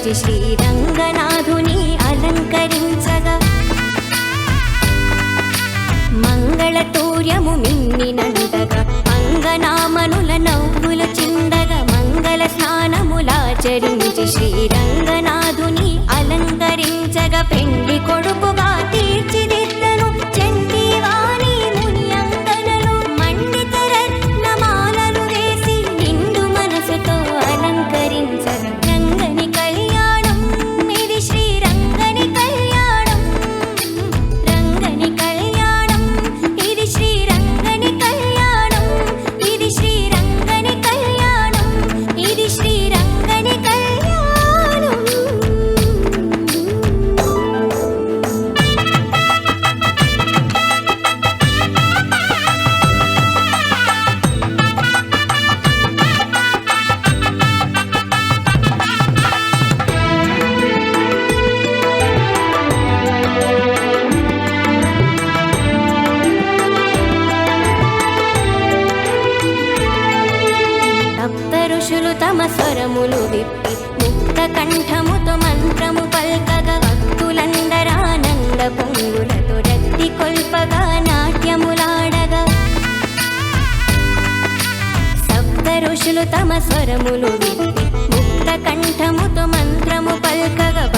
ఆచరించి శ్రీరంగనాథుని అలంకరించగా మంగళతూర్యము మిన్నినందగా అంగనామనుల నవ్వుల చిందగా మంగళ స్నానములాచరించి శ్రీరంగనాథుని అలంకరించగా పెండి కొడుకుగా తీర్చిదిద్దను చండీవాణి ముని అంగనలు మండిత రత్నమాలలు వేసి నిండు మనసుతో అలంకరించగా రంగని కళ్యాణం ఇది శ్రీరంగని కళ్యాణం రంగని కళ్యాణం ఇది శ్రీరంగని కళ్యాణం ఇది శ్రీరంగని కళ్యాణం ఇది శ్రీరంగని కళ్యాణం సప్త ఋషులు తమ స్వరములు విప్పి ముక్త కంఠముతో మంత్రము పల్కగా భక్తులందరానంద పొంగులతో రక్తి కొల్పగా నాట్యములాడగా సప్త ఋషులు తమ స్వరములు విప్పి ముక్త కంఠముతో మంత్రము పల్కగా